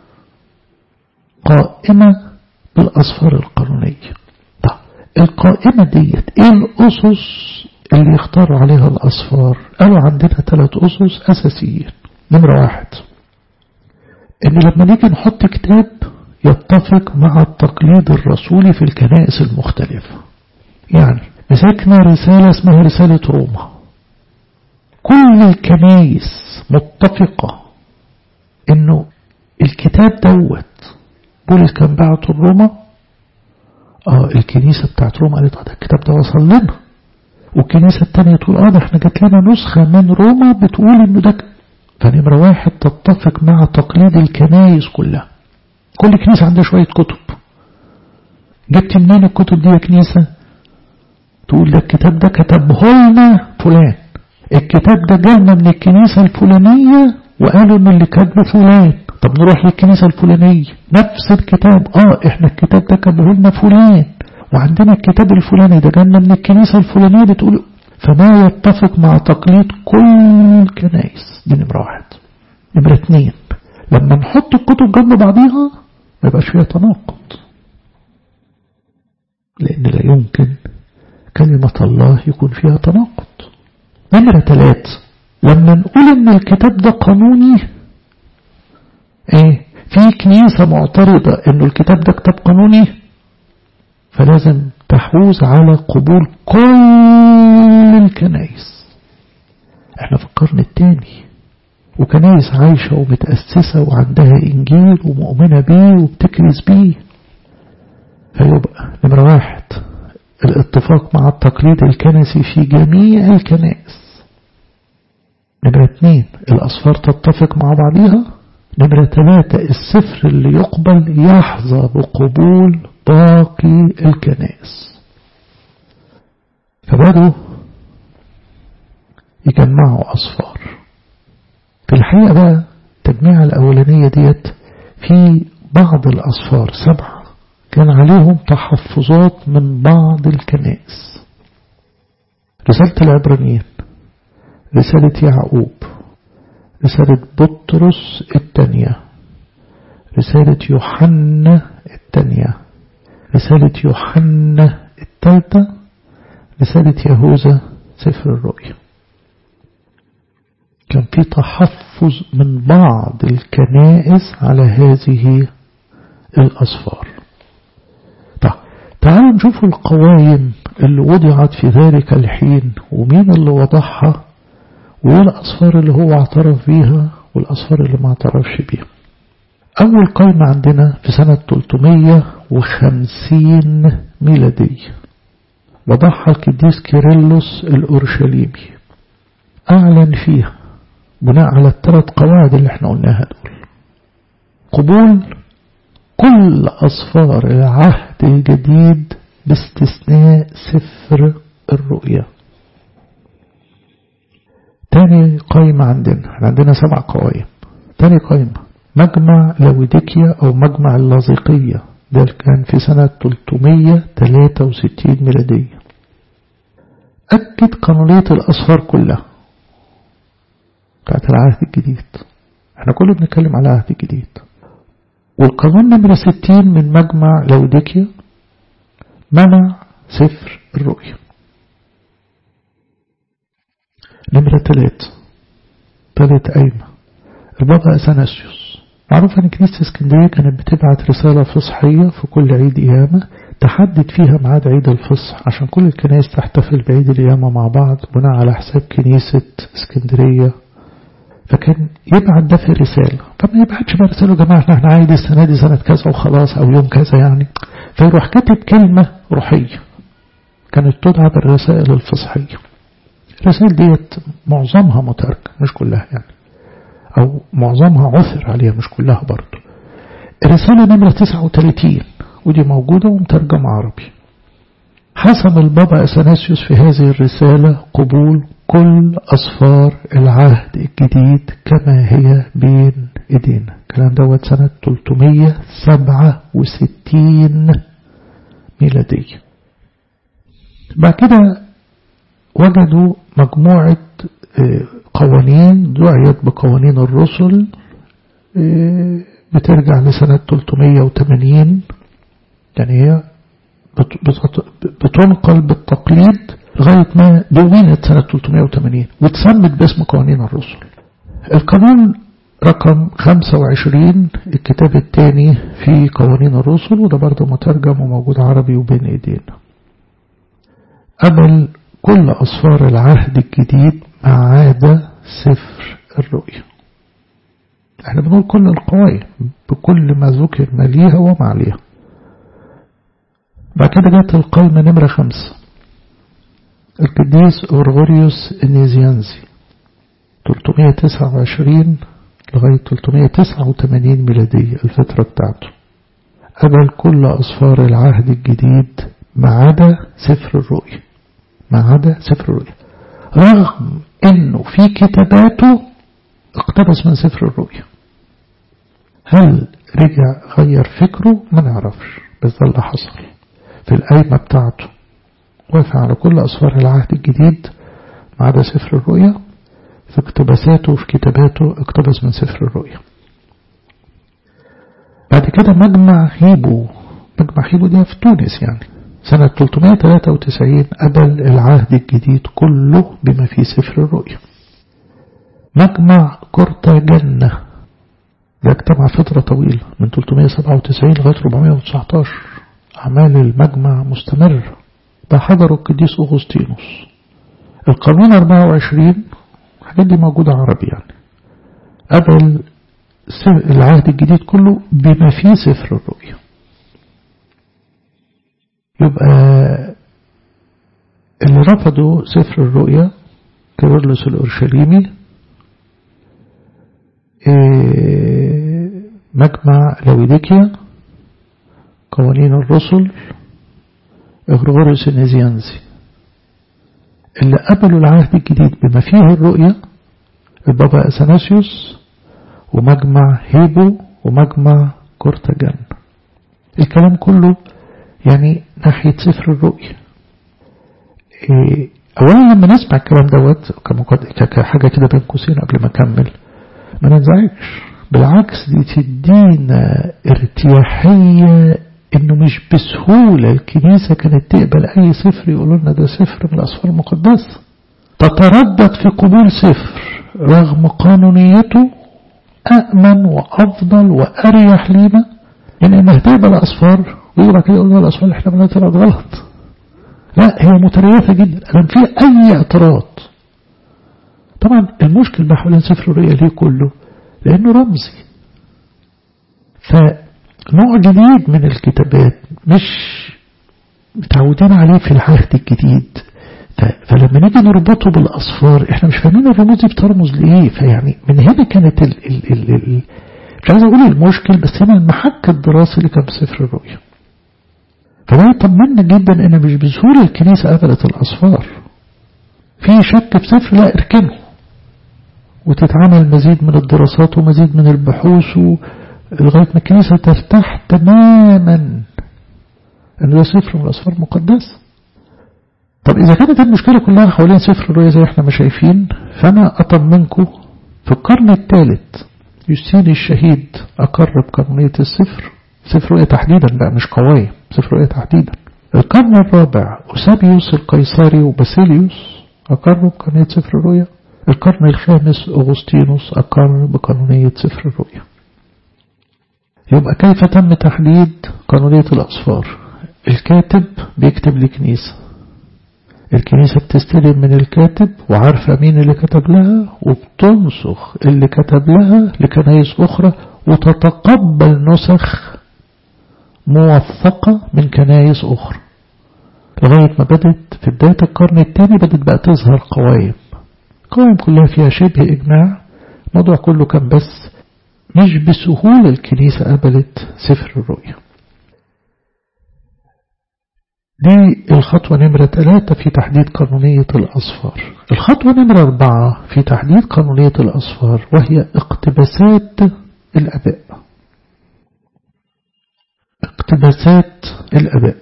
Speaker 1: قائمة بالأصفار القانونية طب القائمة ديت ايه الأسس اللي يختاروا عليها الأصفار قالوا عندنا ثلاث أسس أساسيين نمرة واحد ان لما نيجي نحط كتاب يتفق مع التقليد الرسولي في الكنائس المختلفة يعني مسكنا رسالة اسمها رسالة روما كل الكنايس متفقة انه الكتاب دوت بولس كان بعته لروما اه الكنيسة بتاعت روما قالت ده الكتاب ده وصل لنا والكنيسة التانية تقول اه ده احنا جات لنا نسخة من روما بتقول انه ده فنمرة واحد تتفق مع تقليد الكنايس كلها كل كنيسة عندها شوية كتب جبت منين الكتب دي يا كنيسة تقول ده الكتاب ده كتبه لنا فلان الكتاب ده جالنا من الكنيسة الفلانية وقالوا ان اللي كاتبه فلان طب نروح للكنيسة الفلانية نفس الكتاب اه احنا الكتاب ده كاتبه لنا فلان وعندنا الكتاب الفلاني ده جالنا من الكنيسة الفلانية بتقول فما يتفق مع تقليد كل الكنائس دي نمرة واحد نمرة اتنين لما نحط الكتب جنب بعضيها ما يبقاش فيها تناقض لأن لا يمكن كلمة الله يكون فيها تناقض نمرة ثلاث لما نقول ان الكتاب ده قانوني ايه في كنيسة معترضة انه الكتاب ده كتاب قانوني فلازم تحوز على قبول كل الكنائس احنا في القرن الثاني وكنائس عايشة ومتأسسة وعندها إنجيل ومؤمنة بيه وبتكرز بيه فيبقى نمرة واحد الاتفاق مع التقليد الكنسي في جميع الكنائس نمرة اتنين الأصفار تتفق مع بعضها نمرة ثلاثة السفر اللي يقبل يحظى بقبول باقي الكنائس فبدوا يجمعوا أصفار في الحقيقة بقى التجميعة الأولانية ديت في بعض الأصفار سبعة كان عليهم تحفظات من بعض الكنائس رسالة العبرانيين رسالة يعقوب رسالة بطرس الثانية رسالة يوحنا الثانية رسالة يوحنا الثالثة رسالة يهوذا سفر الرؤيا كان في تحفظ من بعض الكنائس على هذه الأصفار طيب تعالوا نشوف القوائم اللي وضعت في ذلك الحين ومين اللي وضعها وايه الأصفار اللي هو اعترف بيها والأصفار اللي ما اعترفش بيها أول قائمة عندنا في سنة 350 ميلادية وضعها القديس كيرلس الأورشليمي أعلن فيها بناء على الثلاث قواعد اللي احنا قلناها دول قبول كل أصفار العهد الجديد باستثناء سفر الرؤيا تاني قائمة عندنا احنا عندنا سبع قوائم تاني قائمة مجمع لوديكيا أو مجمع اللاذقية ده كان في سنة 363 ميلادية أكد قانونية الأصفار كلها بتاعت العهد الجديد احنا كله بنتكلم على العهد الجديد والقانون نمرة 60 من مجمع لوديكيا منع سفر الرؤيا نمرة ثلاثة ثالث قايمة البابا أثناسيوس معروف أن كنيسة اسكندرية كانت بتبعت رسالة فصحية في كل عيد قيامة تحدد فيها ميعاد عيد الفصح عشان كل الكنائس تحتفل بعيد القيامة مع بعض بناء على حساب كنيسة اسكندرية فكان يبعت ده في رسالة فما يبعتش بقى رسالة يا جماعة احنا عايد السنة دي سنة كذا وخلاص أو يوم كذا يعني فيروح كاتب كلمة روحية كانت تدعى بالرسائل الفصحية الرسائل ديت معظمها مترجم مش كلها يعني أو معظمها عثر عليها مش كلها برضه الرسالة نمرة 39 ودي موجودة ومترجمة عربي حسم البابا أثناسيوس في هذه الرسالة قبول كل أصفار العهد الجديد كما هي بين إيدينا الكلام دوت سنة 367 ميلادية بعد كده وجدوا مجموعة قوانين دعيت بقوانين الرسل بترجع لسنة 380 يعني هي بتنقل بالتقليد لغاية ما دونت سنة 380 واتسمت باسم قوانين الرسل القانون رقم 25 الكتاب الثاني في قوانين الرسل وده برضه مترجم وموجود عربي وبين ايدينا قبل كل أصفار العهد الجديد ما عدا سفر الرؤيا احنا بنقول كل القوائم بكل ما ذكر ما ليها وما عليها بعد كده جت القائمة نمرة خمسة القديس أورغوريوس النيزيانزي 329 لغاية 389 ميلادية الفترة بتاعته قبل كل أصفار العهد الجديد ما عدا سفر الرؤيا ما عدا سفر الرؤيا رغم انه في كتاباته اقتبس من سفر الرؤيا هل رجع غير فكره ما نعرفش بس ده اللي حصل في القايمة بتاعته وافق على كل أصفار العهد الجديد ما عدا سفر الرؤيا في اقتباساته وفي كتاباته اقتبس من سفر الرؤيا بعد كده مجمع هيبو مجمع هيبو ده في تونس يعني سنة 393 قبل العهد الجديد كله بما فيه سفر الرؤيا مجمع كرتاجنة ده اجتمع فترة طويلة من 397 لغاية 419 أعمال المجمع مستمرة ده حضره القديس أغسطينوس القانون 24 الحاجات دي موجودة عربي يعني قبل العهد الجديد كله بما فيه سفر الرؤيا يبقى اللي رفضوا سفر الرؤيا كيرلس الأورشليمي مجمع لويديكيا قوانين الرسل إغرغوريوس النزيانزي اللي قبلوا العهد الجديد بما فيه الرؤيا البابا أثناسيوس ومجمع هيبو ومجمع كورتاجان الكلام كله يعني ناحية سفر الرؤيا إيه أولا لما نسمع الكلام دوت كحاجة كده بين قوسين قبل ما أكمل ما ننزعجش بالعكس دي تدينا ارتياحية انه مش بسهولة الكنيسة كانت تقبل اي سفر يقولوا لنا ده سفر من الاسفار المقدسة تتردد في قبول سفر رغم قانونيته أأمن وأفضل وأريح لينا من إنها تقبل أسفار ويقول كده يقول الأسفار اللي إحنا بنها طلعت غلط لا هي متريثة جدا لم في أي اعتراض طبعا المشكل بقى حوالين سفر الرؤيا ليه كله لأنه رمزي فنوع جديد من الكتابات مش متعودين عليه في العهد الجديد فلما نيجي نربطه بالأصفار احنا مش فاهمين الرموز دي بترمز لإيه فيعني من هنا كانت ال ال ال ال مش عايز أقول المشكل بس هنا المحك الدراسي اللي كان في سفر الرؤيا فده يطمنا جدا ان مش بسهولة الكنيسة قبلت الأصفار في شك في سفر لا اركنه وتتعمل مزيد من الدراسات ومزيد من البحوث لغاية ما الكنيسة ترتاح تماما ان ده سفر من الأصفار المقدسة طب إذا كانت المشكلة كلها حوالين سفر الرؤيا زي احنا ما شايفين فأنا أطمنكم في القرن الثالث يوستين الشهيد أقر بقانونية السفر سفر رؤيا تحديدا بقى مش قوايم سفر رؤيا تحديدا القرن الرابع أوسابيوس القيصري وباسيليوس أقروا بقانونية سفر الرؤيا القرن الخامس أغسطينوس أقر بقانونية سفر الرؤيا يبقى كيف تم تحديد قانونية الأصفار الكاتب بيكتب لكنيسة الكنيسة بتستلم من الكاتب وعارفة مين اللي كتب لها وبتنسخ اللي كتب لها لكنايس أخرى وتتقبل نسخ موثقة من كنايس أخرى لغاية ما بدت في بداية القرن الثاني بدت بقى تظهر قوائم قوائم كلها فيها شبه إجماع الموضوع كله كان بس مش بسهولة الكنيسة قبلت سفر الرؤيا دي الخطوة نمرة ثلاثة في تحديد قانونية الأصفار الخطوة نمرة أربعة في تحديد قانونية الأصفار وهي اقتباسات الأباء اقتباسات الأباء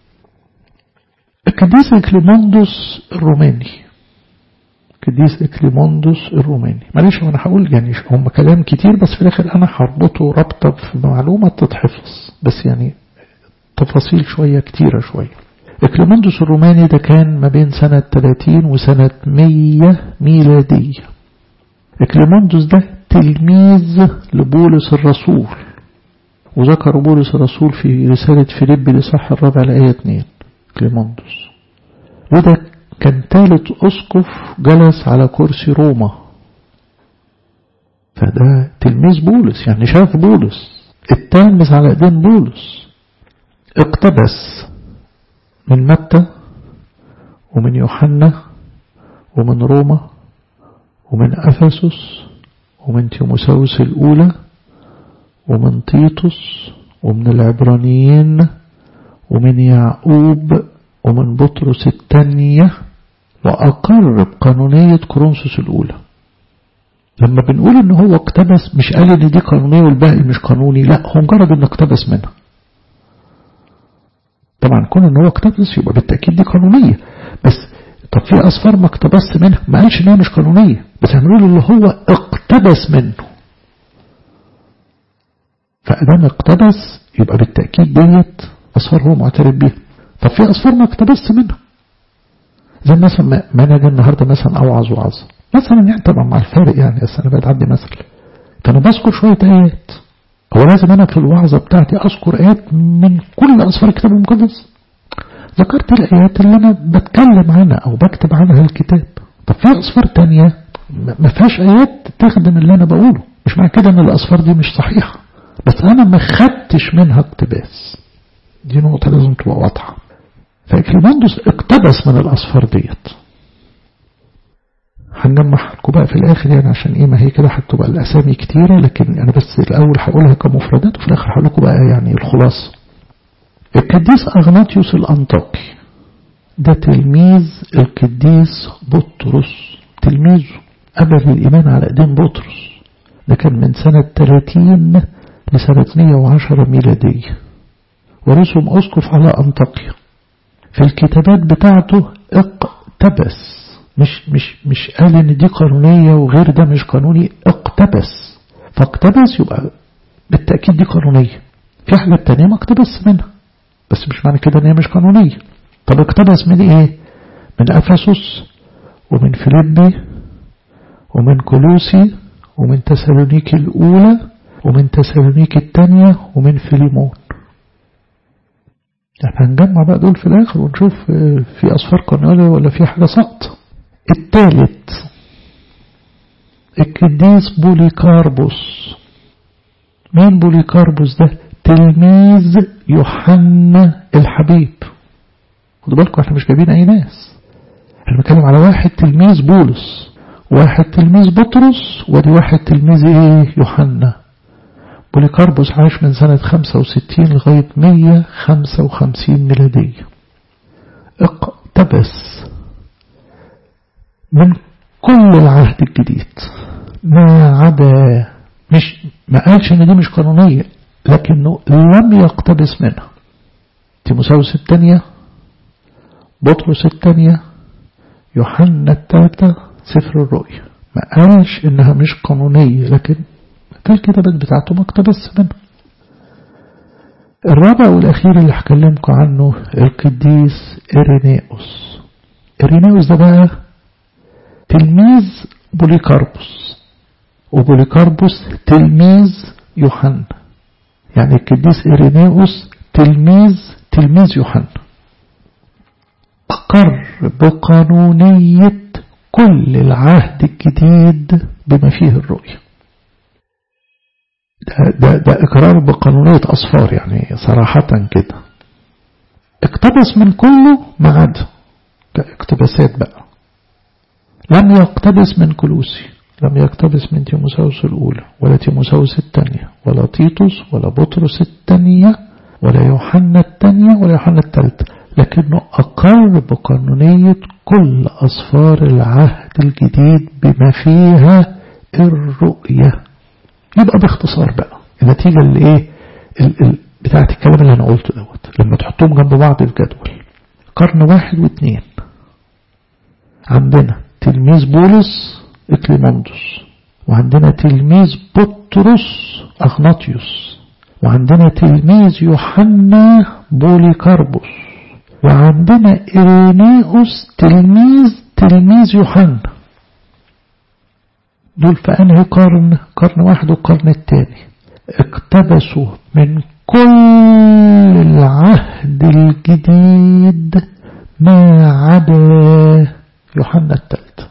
Speaker 1: القديس إكليموندوس الروماني القديس إكليموندوس الروماني معلش أنا هقول يعني هم كلام كتير بس في الآخر أنا هربطه ربطة في معلومة تتحفظ بس يعني تفاصيل شوية كتيرة شوية إكليموندوس الروماني ده كان ما بين سنة 30 وسنة 100 ميلادية إكليموندوس ده تلميذ لبولس الرسول وذكر بولس الرسول في رسالة فيليب لصح الرابع الآية 2 إكليموندوس وده كان ثالث أسقف جلس على كرسي روما فده تلميذ بولس يعني شاف بولس التلمس على ايدين بولس اقتبس من متى ومن يوحنا ومن روما ومن أفسس ومن تيموساوس الأولى ومن تيتوس ومن العبرانيين ومن يعقوب ومن بطرس الثانية وأقر بقانونية كورنثوس الأولى لما بنقول ان هو اقتبس مش قال ان دي قانونية والباقي مش قانوني لا هو مجرد انه اقتبس منها طبعا كون ان هو اقتبس يبقى بالتأكيد دي قانونية بس طب في أصفار ما اقتبس منها ما قالش انها مش قانونية بس هنقول اللي هو اقتبس منه فأدام اقتبس يبقى بالتأكيد ديت أصفار هو معترف بيها طب في أصفار ما اقتبس منها زي مثلا ما أنا النهاردة مثلا أوعظ وعظ مثلا يعني طبعا مع الفارق يعني بس أنا بعد مثل فأنا بذكر شوية آيات هو لازم أنا في الوعظة بتاعتي أذكر آيات من كل أصفار الكتاب المقدس ذكرت الآيات اللي أنا بتكلم عنها أو بكتب عنها الكتاب طب في أصفار تانية ما فيهاش آيات تخدم اللي أنا بقوله مش معنى كده أن الأصفار دي مش صحيحة بس أنا ما خدتش منها اقتباس دي نقطة لازم تبقى واضحة فإكليماندوس اقتبس من الأصفار ديت هنجمع لكم بقى في الآخر يعني عشان إيه ما هي كده هتبقى الأسامي كتيرة لكن أنا بس الأول هقولها كمفردات وفي الآخر هقول لكم بقى يعني الخلاصة القديس أغناطيوس الأنطاكي ده تلميذ القديس بطرس تلميذه قبل الإيمان على إيدين بطرس ده كان من سنة 30 لسنة 110 ميلادية ورسم أسقف على أنطاكيا في الكتابات بتاعته اقتبس مش مش مش قال ان دي قانونية وغير ده مش قانوني اقتبس فاقتبس يبقى بالتأكيد دي قانونية في حاجات تانية ما اقتبس منها بس مش معنى كده ان هي مش قانونية طب اقتبس من ايه من افسس ومن فيليبي ومن كولوسي ومن تسالونيكي الاولى ومن تسالونيكي الثانية ومن فيليمون احنا هنجمع بقى دول في الاخر ونشوف في اصفار قانونية ولا في حاجة سقط الثالث القديس بوليكاربوس مين بوليكاربوس ده تلميذ يوحنا الحبيب خدوا بالكم احنا مش جايبين اي ناس احنا بنتكلم على واحد تلميذ بولس واحد تلميذ بطرس ودي واحد تلميذ ايه يوحنا بوليكاربوس عاش من سنة 65 لغاية 155 ميلادية اقتبس من كل العهد الجديد ما عدا مش ما قالش ان دي مش قانونية لكنه لم يقتبس منها تيموساوس الثانية بطرس الثانية يوحنا الثالثة سفر الرؤيا ما قالش انها مش قانونية لكن الكتابات بتاعته ما اقتبس منها الرابع والأخير اللي هكلمكم عنه القديس إرينيوس إرينيوس ده بقى تلميذ بوليكاربوس وبوليكاربوس تلميذ يوحنا يعني القديس إرينيوس تلميذ تلميذ يوحنا أقر بقانونية كل العهد الجديد بما فيه الرؤية ده, ده, ده إقرار بقانونية أصفار يعني صراحة كده اقتبس من كله ما عدا كاقتباسات بقى لم يقتبس من كلوسي لم يقتبس من تيموساوس الأولى ولا تيموساوس الثانية ولا تيتوس ولا بطرس الثانية ولا يوحنا الثانية ولا يوحنا الثالثة لكنه أقر بقانونية كل أصفار العهد الجديد بما فيها الرؤية يبقى باختصار بقى النتيجة اللي ايه ال ال بتاعت الكلام اللي انا قلته دوت لما تحطهم جنب بعض في جدول قرن واحد واثنين عندنا تلميذ بولس اكليماندوس وعندنا تلميذ بطرس اغناطيوس وعندنا تلميذ يوحنا بوليكاربوس وعندنا إيرينيوس تلميذ تلميذ يوحنا دول في أنهي قرن قرن واحد والقرن الثاني اقتبسوا من كل العهد الجديد ما عدا يوحنا الثالث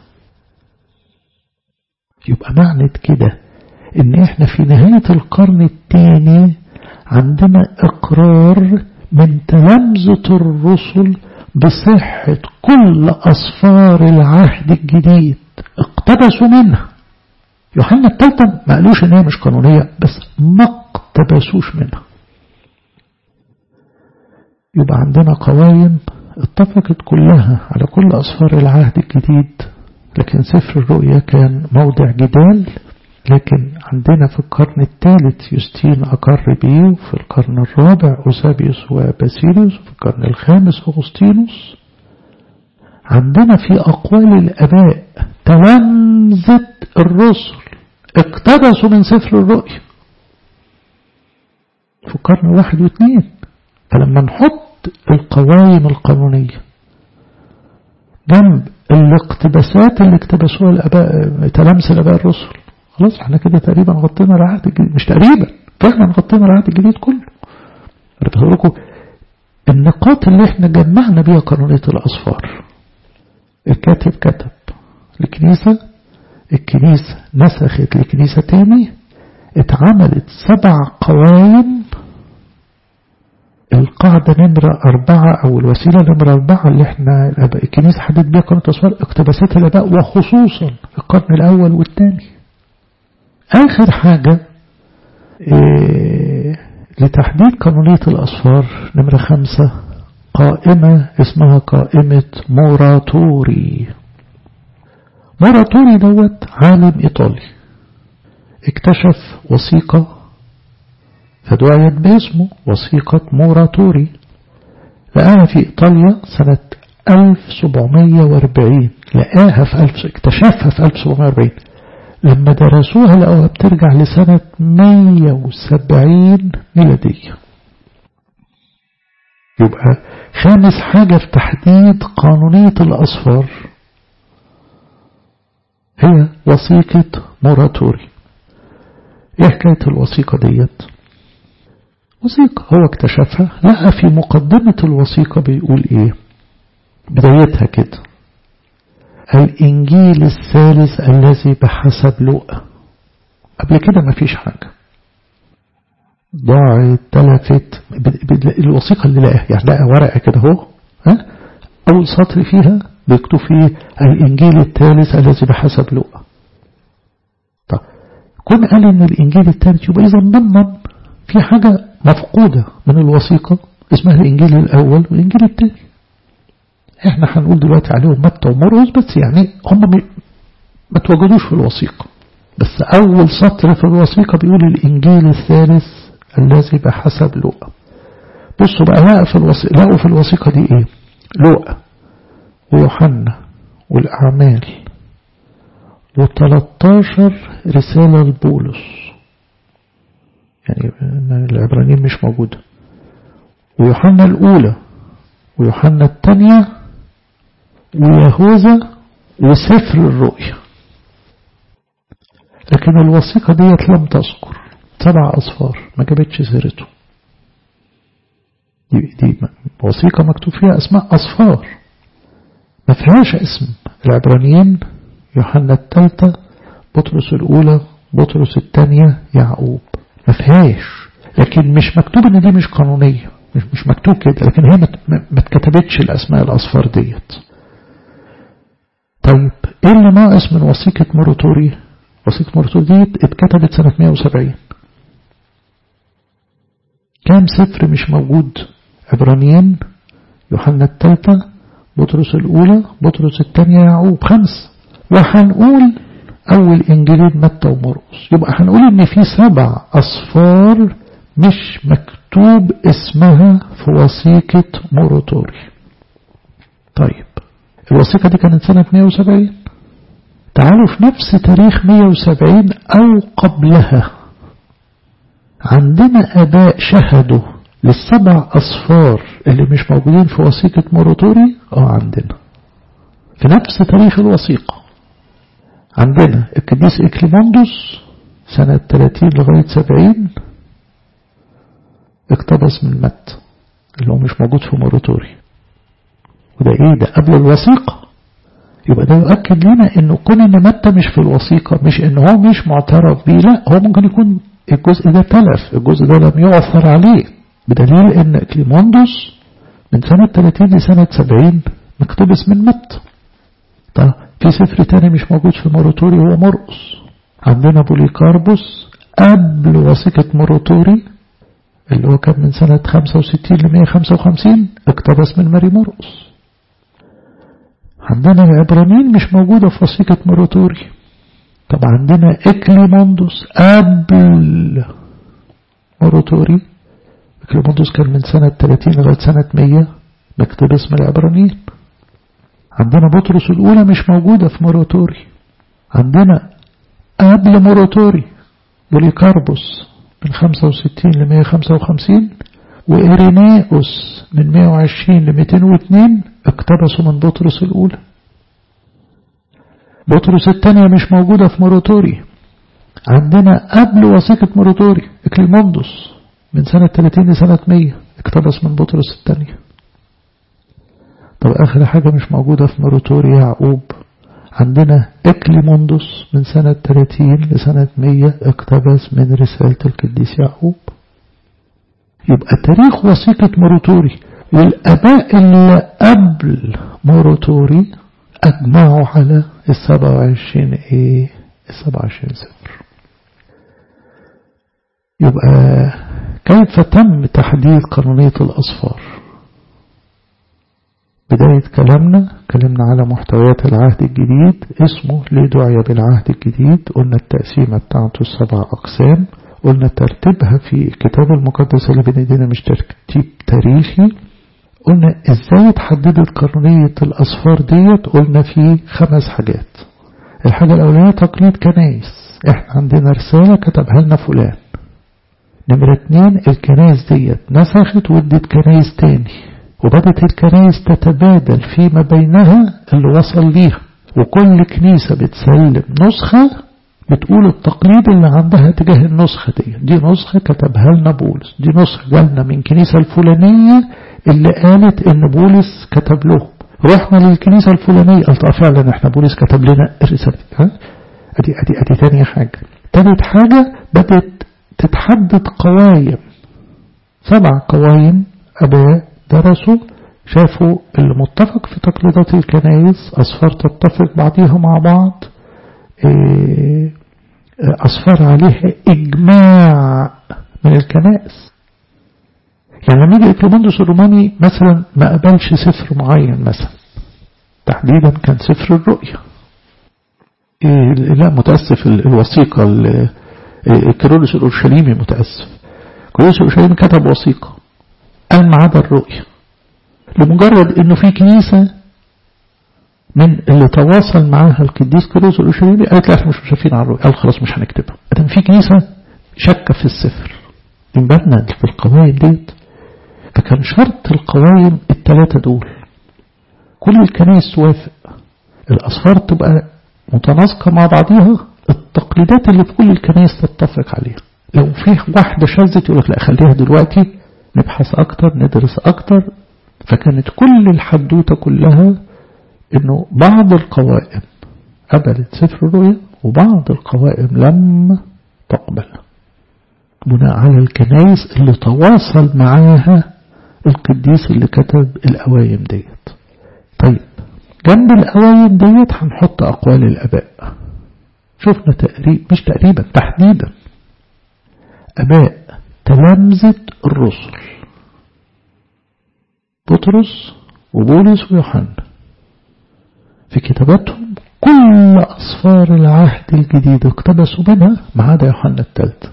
Speaker 1: يبقى معنى كده ان احنا في نهاية القرن الثاني عندنا اقرار من تلامذة الرسل بصحة كل أصفار العهد الجديد اقتبسوا منها يوحنا الثالثة ما قالوش ان هي مش قانونية بس ما اقتبسوش منها يبقى عندنا قوائم اتفقت كلها على كل أصفار العهد الجديد لكن سفر الرؤيا كان موضع جدال لكن عندنا في القرن الثالث يوستين أقر به وفي القرن الرابع أوسابيوس وباسيليوس وفي القرن الخامس أغسطينوس عندنا في أقوال الأباء تلامذة الرسل اقتبسوا من سفر الرؤيا في القرن واحد واثنين فلما نحط القوائم القانونية جنب الاقتباسات اللي اقتبسوها الأباء تلامذة الأباء الرسل خلاص احنا كده تقريبا غطينا العهد الجديد مش تقريبا فعلا غطينا العهد الجديد كله انا بقول لكم النقاط اللي احنا جمعنا بيها قانونية الأصفار الكاتب كتب الكنيسة الكنيسة نسخت لكنيسة تاني اتعملت سبع قوائم القاعدة نمرة أربعة أو الوسيلة نمرة أربعة اللي احنا الكنيسة حدد بيها قانون الأصفار اقتباسات الآباء وخصوصا القرن الأول والثاني آخر حاجة إيه لتحديد قانونية الأصفار نمرة خمسة قائمة اسمها قائمة موراتوري موراتوري دوت عالم إيطالي اكتشف وثيقة فدعيت باسمه وثيقة موراتوري لقاها في إيطاليا سنة 1740 لقاها في ألف اكتشفها في 1740 لما درسوها لقوها بترجع لسنة 170 ميلادية يبقى خامس حاجة في تحديد قانونية الأصفار هي وثيقة موراتوري ايه حكاية الوثيقة ديت وثيقة هو اكتشفها لقى في مقدمة الوثيقة بيقول ايه بدايتها كده الإنجيل الثالث الذي بحسب لؤى قبل كده ما فيش حاجة ضاعت تلفت الوثيقة اللي لقاها يعني لقى ورقة كده اهو ها أول سطر فيها بيكتب فيه الإنجيل الثالث الذي بحسب لؤى طب كون قال إن الإنجيل الثالث يبقى إذا ضمن في حاجة مفقودة من الوثيقة اسمها الإنجيل الأول والإنجيل الثاني احنا هنقول دلوقتي عليهم متى ومرقس بس يعني هم ما توجدوش في الوثيقة بس أول سطر في الوثيقة بيقول الإنجيل الثالث الذي بحسب لؤى بصوا بقى لقوا في الوثيقة لقوا في الوثيقة دي ايه لؤى ويوحنا والأعمال و13 رسالة لبولس يعني العبرانيين مش موجودة ويوحنا الأولى ويوحنا الثانية ويهوذا وسفر الرؤيا لكن الوثيقة ديت لم تذكر سبع أصفار ما جابتش سيرته دي, دي وثيقة مكتوب فيها أسماء أصفار ما فيهاش اسم العبرانيين يوحنا الثالثة بطرس الأولى بطرس الثانية يعقوب ما فيهاش لكن مش مكتوب ان دي مش قانونية مش, مش مكتوب كده لكن هي ما اتكتبتش الأسماء الأصفار ديت طيب ايه اللي ناقص من وثيقة موراتوري وثيقة موراتوري ديت اتكتبت سنة 170 كام سفر مش موجود عبرانيين يوحنا الثالثة بطرس الأولى بطرس الثانية يعقوب خمس وهنقول أول إنجيلين متى ومرقس يبقى هنقول إن في سبع أصفار مش مكتوب اسمها في وثيقة موراتوري طيب الوثيقة دي كانت سنة 170 تعالوا في نفس تاريخ 170 أو قبلها عندنا أباء شهدوا للسبع أصفار اللي مش موجودين في وثيقة موراتوري اه عندنا في نفس تاريخ الوثيقة عندنا القديس إكليموندوس سنة 30 لغاية 70 اقتبس من مت اللي هو مش موجود في موراتوري وده ايه ده قبل الوثيقة يبقى ده يؤكد لنا انه كون ان متى مش في الوثيقة مش ان هو مش معترف بيه لا هو ممكن يكون الجزء ده تلف الجزء ده لم يعثر عليه بدليل ان كليموندوس من سنة 30 لسنة 70 مقتبس من متى طيب في سفر تاني مش موجود في موراتوري هو مرقس عندنا بوليكاربوس قبل وثيقة موراتوري اللي هو كان من سنة 65 ل 155 اقتبس من ماري مرقس عندنا العبرانيين مش موجودة في وثيقة موراتوري طب عندنا إكليموندوس قبل موراتوري إكليموندوس كان من سنة 30 لغاية سنة 100 مقتبس من العبرانيين عندنا بطرس الأولى مش موجودة في موراتوري عندنا قبل موراتوري بوليكاربوس من 65 ل 155 وإيرينيوس من 120 ل 202 اقتبسوا من بطرس الأولى بطرس الثانية مش موجودة في موراتوري عندنا قبل وثيقة موراتوري إكليموندوس من سنة 30 لسنة 100 اقتبس من بطرس الثانية طب آخر حاجة مش موجودة في مروتوري يعقوب عندنا إكليموندوس من سنة 30 لسنة 100 اقتبس من رسالة القديس يعقوب يبقى تاريخ وثيقة مروتوري والآباء اللي قبل مروتوري أجمعوا على السبعة وعشرين إيه السبعة وعشرين سفر يبقى كيف تم تحديد قانونية الأصفار بداية كلامنا كلامنا على محتويات العهد الجديد اسمه ليه دعي بالعهد الجديد قلنا التقسيمة بتاعته السبع أقسام قلنا ترتيبها في الكتاب المقدس اللي بين ايدينا مش ترتيب تاريخي قلنا ازاي اتحددت قانونية الأصفار ديت قلنا في خمس حاجات الحاجة الأولانية تقليد كنايس احنا عندنا رسالة كتبها لنا فلان نمرة اتنين الكنايس ديت نسخت وادت كنايس تاني وبدت الكنايس تتبادل فيما بينها اللي وصل ليها وكل كنيسة بتسلم نسخة بتقول التقليد اللي عندها تجاه النسخة دي دي نسخة كتبها لنا بولس دي نسخة جالنا من كنيسة الفلانية اللي قالت ان بولس كتب لهم رحنا للكنيسة الفلانية قلت اه فعلا احنا بولس كتب لنا الرسالة ها ادي ادي ادي تاني حاجة تالت حاجة بدت تتحدد قوايم سبع قوايم اباء درسوا شافوا اللي متفق في تقليدات الكنائس أصفار تتفق بعضيها مع بعض أصفار عليها إجماع من الكنائس يعني لما يجي إكليموندوس الروماني مثلا ما قبلش سفر معين مثلا تحديدا كان سفر الرؤيا لا متأسف الوثيقة كيرولوس الأورشليمي متأسف كيرولوس الأورشليمي كتب وثيقة قال ما عدا الرؤية لمجرد انه في كنيسة من اللي تواصل معاها القديس كيروس الأورشليمي قالت لا احنا مش شايفين على الرؤية قال خلاص مش هنكتبها ادم في كنيسة شاكة في السفر من بالنا في القوائم ديت فكان شرط القوائم الثلاثة دول كل الكنائس توافق الأصفار تبقى متناسقة مع بعضيها التقليدات اللي في كل الكنائس تتفق عليها لو في واحدة شذت يقول لك لا خليها دلوقتي نبحث أكتر ندرس أكتر فكانت كل الحدوتة كلها إنه بعض القوائم قبلت سفر الرؤيا وبعض القوائم لم تقبل بناء على الكنائس اللي تواصل معاها القديس اللي كتب الأوايم ديت طيب جنب الأوايم ديت هنحط أقوال الأباء شفنا تقريب مش تقريبا تحديدا أباء تلامذة الرسل بطرس وبولس ويوحنا في كتاباتهم كل أصفار العهد الجديد اقتبسوا منها ما عدا يوحنا الثالث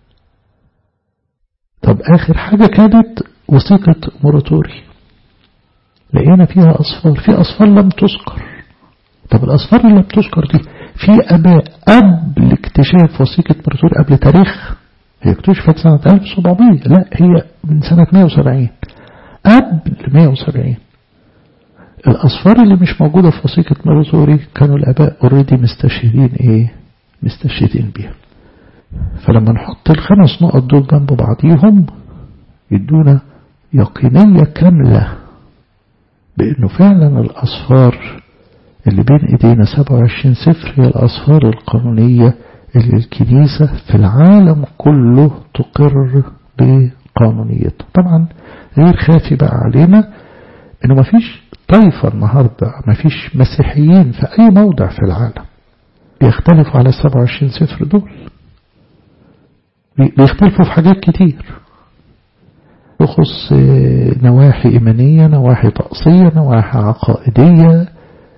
Speaker 1: طب آخر حاجة كانت وثيقة موراتوري لقينا فيها أصفار في أصفار لم تذكر طب الأصفار اللي لم تذكر دي في أباء قبل اكتشاف وثيقة موراتوري قبل تاريخ هي اكتشفت سنة 1700 لا هي من سنة 170 قبل 170 الأصفار اللي مش موجودة في وثيقة موراتوري كانوا الآباء اوريدي مستشهدين إيه مستشهدين بيها فلما نحط الخمس نقط دول جنب بعضيهم يدونا يقينية كاملة بأنه فعلا الأصفار اللي بين إيدينا 27 سفر هي الأصفار القانونية اللي الكنيسة في العالم كله تقر بقانونيته طبعا غير خافي بقى علينا انه ما فيش طائفة النهاردة ما فيش مسيحيين في اي موضع في العالم بيختلفوا على 27 سفر دول بيختلفوا في حاجات كتير تخص نواحي إيمانية نواحي طقسية نواحي عقائدية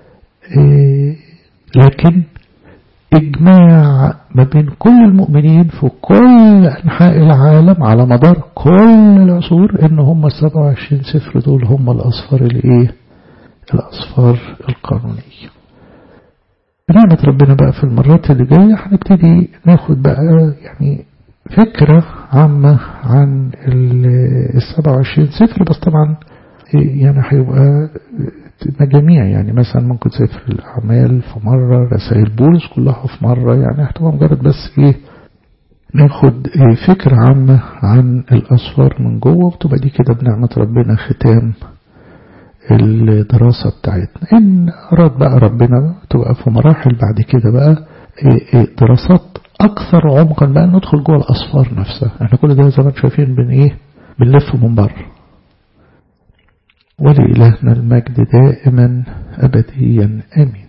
Speaker 1: لكن إجماع ما بين كل المؤمنين في كل أنحاء العالم على مدار كل العصور إن هم ال 27 سفر دول هم الأصفار الإيه؟ الأصفار القانونية. بنعمة ربنا بقى في المرات اللي جاية هنبتدي ناخد بقى يعني فكرة عامة عن ال 27 سفر بس طبعا يعني هيبقى مجاميع يعني مثلا ممكن سفر الأعمال في مرة رسائل بولس كلها في مرة يعني هتبقى مجرد بس إيه ناخد فكرة عامة عن الأسفار من جوه وتبقى دي كده بنعمة ربنا ختام الدراسة بتاعتنا إن أراد بقى ربنا تبقى في مراحل بعد كده بقى دراسات أكثر عمقا بقى ندخل جوه الأسفار نفسها احنا كل ده زي ما شايفين بن إيه بنلف من بره ولإلهنا المجد دائما أبديا آمين